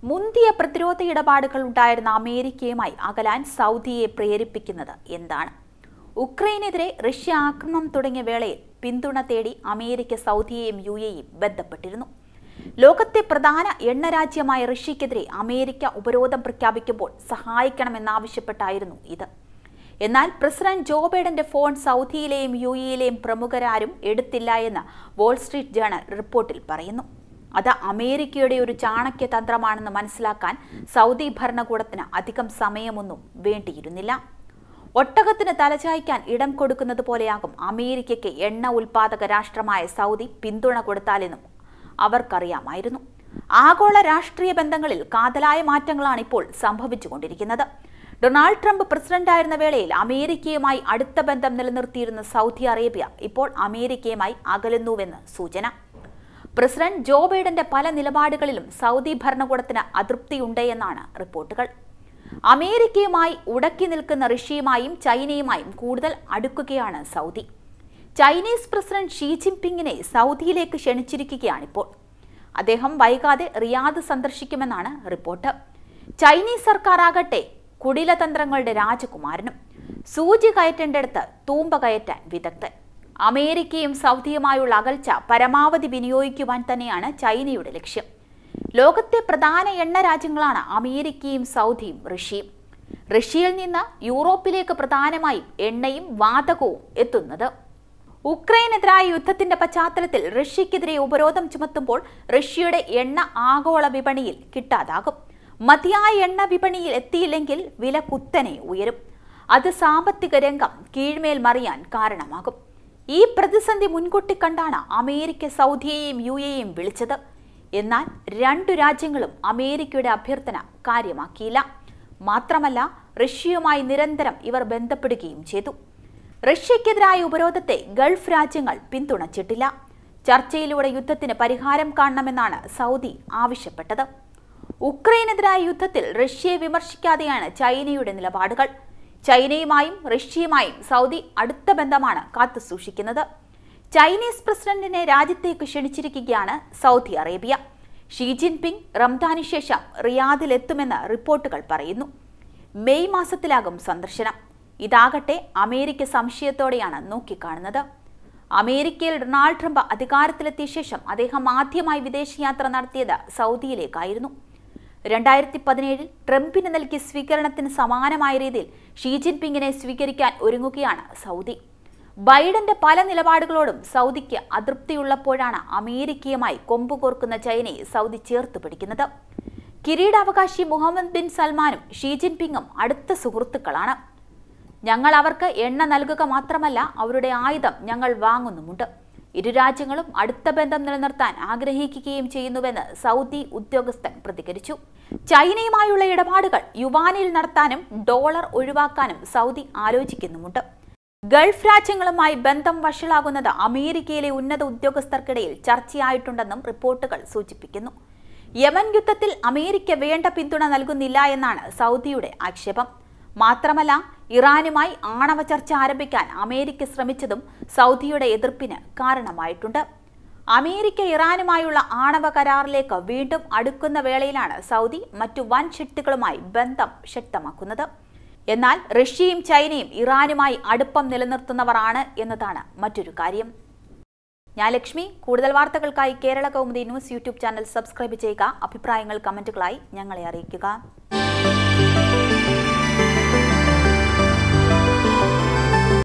മുന്തിയ പ്രതിരോധ ഇടപാടുകൾ ഉണ്ടായിരുന്ന അമേരിക്കയുമായി അകലാൻ സൗദിയെ പ്രേരിപ്പിക്കുന്നത് എന്താണ് ഉക്രൈനെതിരെ റഷ്യ ആക്രമണം തുടങ്ങിയ വേളയിൽ പിന്തുണ തേടി അമേരിക്ക സൗദിയെയും യു എയും ബന്ധപ്പെട്ടിരുന്നു ലോകത്തെ പ്രധാന എണ്ണ രാജ്യമായ റഷ്യക്കെതിരെ അമേരിക്ക ഉപരോധം പ്രഖ്യാപിക്കുമ്പോൾ സഹായിക്കണമെന്നാവശ്യപ്പെട്ടായിരുന്നു ഇത് എന്നാൽ പ്രസിഡന്റ് ജോ ബൈഡന്റെ ഫോൺ സൗദിയിലെയും യു എയിലെയും പ്രമുഖരാരും എടുത്തില്ല എന്ന് വാൾസ്ട്രീറ്റ് ജേണൽ റിപ്പോർട്ടിൽ പറയുന്നു അത് അമേരിക്കയുടെ ഒരു ചാണക്യ തന്ത്രമാണെന്ന് മനസ്സിലാക്കാൻ സൗദി ഭരണകൂടത്തിന് അധികം സമയമൊന്നും വേണ്ടിയിരുന്നില്ല ഒട്ടകത്തിന് തലചായ്ക്കാൻ ഇടം കൊടുക്കുന്നത് പോലെയാകും അമേരിക്കയ്ക്ക് എണ്ണ ഉൽപാദക രാഷ്ട്രമായ സൗദി പിന്തുണ കൊടുത്താലെന്നും അവർക്കറിയാമായിരുന്നു ആഗോള രാഷ്ട്രീയ ബന്ധങ്ങളിൽ കാതലായ മാറ്റങ്ങളാണ് ഇപ്പോൾ സംഭവിച്ചുകൊണ്ടിരിക്കുന്നത് ഡൊണാൾഡ് ട്രംപ് പ്രസിഡന്റായിരുന്ന വേളയിൽ അമേരിക്കയുമായി അടുത്ത ബന്ധം നിലനിർത്തിയിരുന്ന സൗദി അറേബ്യ ഇപ്പോൾ അമേരിക്കയുമായി അകലുന്നുവെന്ന് സൂചന പ്രസിഡന്റ് ജോ ബൈഡന്റെ പല നിലപാടുകളിലും സൗദി ഭരണകൂടത്തിന് അതൃപ്തിയുണ്ട് എന്നാണ് റിപ്പോർട്ടുകൾ അമേരിക്കയുമായി ഉടക്കി നിൽക്കുന്ന റഷ്യയുമായും ചൈനയുമായും കൂടുതൽ അടുക്കുകയാണ് സൗദി ചൈനീസ് പ്രസിഡന്റ് ഷീ ജിൻപിങ്ങിനെ സൗദിയിലേക്ക് ക്ഷണിച്ചിരിക്കുകയാണിപ്പോൾ അദ്ദേഹം വൈകാതെ റിയാദ് സന്ദർശിക്കുമെന്നാണ് റിപ്പോർട്ട് ചൈനീസ് സർക്കാർ ആകട്ടെ കുടിലതന്ത്രങ്ങളുടെ രാജകുമാരനും സൂചി കയറ്റേണ്ടടുത്ത് തൂമ്പ കയറ്റാൻ വിദഗ്ധൻ അമേരിക്കയും സൗദിയുമായുള്ള അകൽച്ച പരമാവധി വിനിയോഗിക്കുവാൻ തന്നെയാണ് ചൈനയുടെ ലക്ഷ്യം ലോകത്തെ പ്രധാന എണ്ണ രാജ്യങ്ങളാണ് അമേരിക്കയും സൗദിയും റഷ്യയും റഷ്യയിൽ നിന്ന് യൂറോപ്പിലേക്ക് പ്രധാനമായും എണ്ണയും വാതകവും എത്തുന്നത് ഉക്രൈനെതിരായ യുദ്ധത്തിന്റെ പശ്ചാത്തലത്തിൽ റഷ്യക്കെതിരെ ഉപരോധം ചുമത്തുമ്പോൾ റഷ്യയുടെ എണ്ണ ആഗോള വിപണിയിൽ കിട്ടാതാകും മതിയായ എണ്ണ വിപണിയിൽ എത്തിയില്ലെങ്കിൽ വില കുത്തനെ ഉയരും അത് സാമ്പത്തിക രംഗം കീഴ്മേൽ മറിയാൻ കാരണമാകും ഈ പ്രതിസന്ധി മുൻകൂട്ടി കണ്ടാണ് അമേരിക്ക സൗദിയെയും യു എയും വിളിച്ചത് എന്നാൽ രണ്ടു രാജ്യങ്ങളും അമേരിക്കയുടെ അഭ്യർത്ഥന കാര്യമാക്കിയില്ല മാത്രമല്ല റഷ്യയുമായി നിരന്തരം ഇവർ ബന്ധപ്പെടുകയും ചെയ്തു റഷ്യക്കെതിരായ ഉപരോധത്തെ ഗൾഫ് രാജ്യങ്ങൾ പിന്തുണച്ചിട്ടില്ല ചർച്ചയിലൂടെ യുദ്ധത്തിന് പരിഹാരം കാണണമെന്നാണ് സൗദി ആവശ്യപ്പെട്ടത് ഉക്രൈനെതിരായ യുദ്ധത്തിൽ റഷ്യയെ വിമർശിക്കാതെയാണ് ചൈനയുടെ നിലപാടുകൾ ചൈനയുമായും റഷ്യയുമായും സൗദി അടുത്ത ബന്ധമാണ് കാത്തുസൂക്ഷിക്കുന്നത് ചൈനീസ് പ്രസിഡന്റിനെ രാജ്യത്തേക്ക് ക്ഷണിച്ചിരിക്കുകയാണ് സൗദി അറേബ്യ ഷീ ജിൻപിങ് റംദാനു ശേഷം റിയാദിലെത്തുമെന്ന് റിപ്പോർട്ടുകൾ പറയുന്നു മെയ് മാസത്തിലാകും സന്ദർശനം ഇതാകട്ടെ അമേരിക്ക സംശയത്തോടെയാണ് നോക്കിക്കാണുന്നത് അമേരിക്കയിൽ ഡൊണാൾഡ് ട്രംപ് അധികാരത്തിലെത്തിയ ശേഷം അദ്ദേഹം ആദ്യമായി വിദേശയാത്ര നടത്തിയത് സൗദിയിലേക്കായിരുന്നു രണ്ടായിരത്തി പതിനേഴിൽ ട്രംപിന് നൽകിയ സ്വീകരണത്തിന് സമാനമായ രീതിയിൽ ഷീ ജിൻപിങ്ങിനെ സ്വീകരിക്കാൻ ഒരുങ്ങുകയാണ് സൗദി ബൈഡന്റെ പല നിലപാടുകളോടും സൗദിക്ക് അതൃപ്തിയുള്ളപ്പോഴാണ് അമേരിക്കയുമായി കൊമ്പുകോർക്കുന്ന ചൈനയെ സൗദി ചേർത്ത് പിടിക്കുന്നത് കിരീടാവകാശി മുഹമ്മദ് ബിൻ സൽമാനും ഷീ ജിൻപിങ്ങും അടുത്ത സുഹൃത്തുക്കളാണ് ഞങ്ങൾ അവർക്ക് എണ്ണ നൽകുക മാത്രമല്ല അവരുടെ ആയുധം ഞങ്ങൾ വാങ്ങുന്നുമുണ്ട് ഇരു രാജ്യങ്ങളും അടുത്ത ബന്ധം നിലനിർത്താൻ ആഗ്രഹിക്കുകയും ചെയ്യുന്നുവെന്ന് സൗദി ഉദ്യോഗസ്ഥൻ പ്രതികരിച്ചു ചൈനയുമായുള്ള ഇടപാടുകൾ യുവാനിൽ നടത്താനും ഡോളർ ഒഴിവാക്കാനും സൗദി ആലോചിക്കുന്നുമുണ്ട് ഗൾഫ് രാജ്യങ്ങളുമായി ബന്ധം വഷളാകുന്നത് അമേരിക്കയിലെ ഉന്നത ഉദ്യോഗസ്ഥർക്കിടയിൽ ചർച്ചയായിട്ടുണ്ടെന്നും റിപ്പോർട്ടുകൾ സൂചിപ്പിക്കുന്നു യമൻ യുദ്ധത്തിൽ അമേരിക്ക വേണ്ട പിന്തുണ നൽകുന്നില്ല എന്നാണ് സൗദിയുടെ ആക്ഷേപം മാത്രമല്ല ഇറാനുമായി ആണവ ചർച്ച ആരംഭിക്കാൻ അമേരിക്ക ശ്രമിച്ചതും സൗദിയുടെ എതിർപ്പിന് കാരണമായിട്ടുണ്ട് അമേരിക്ക ഇറാനുമായുള്ള ആണവ കരാറിലേക്ക് വീണ്ടും അടുക്കുന്ന വേളയിലാണ് സൗദി മറ്റു വൻ ശക്തികളുമായി ബന്ധം ശക്തമാക്കുന്നത് എന്നാൽ റഷ്യയും ചൈനയും ഇറാനുമായി അടുപ്പം നിലനിർത്തുന്നവരാണ് എന്നതാണ് മറ്റൊരു കാര്യം ഞാൻ ലക്ഷ്മി കൂടുതൽ വാർത്തകൾക്കായി Kerala Kaumudi news YouTube channel subscribe ചെയ്യുക അഭിപ്രായങ്ങൾ കമന്റുകളായി ഞങ്ങളെ അറിയിക്കുക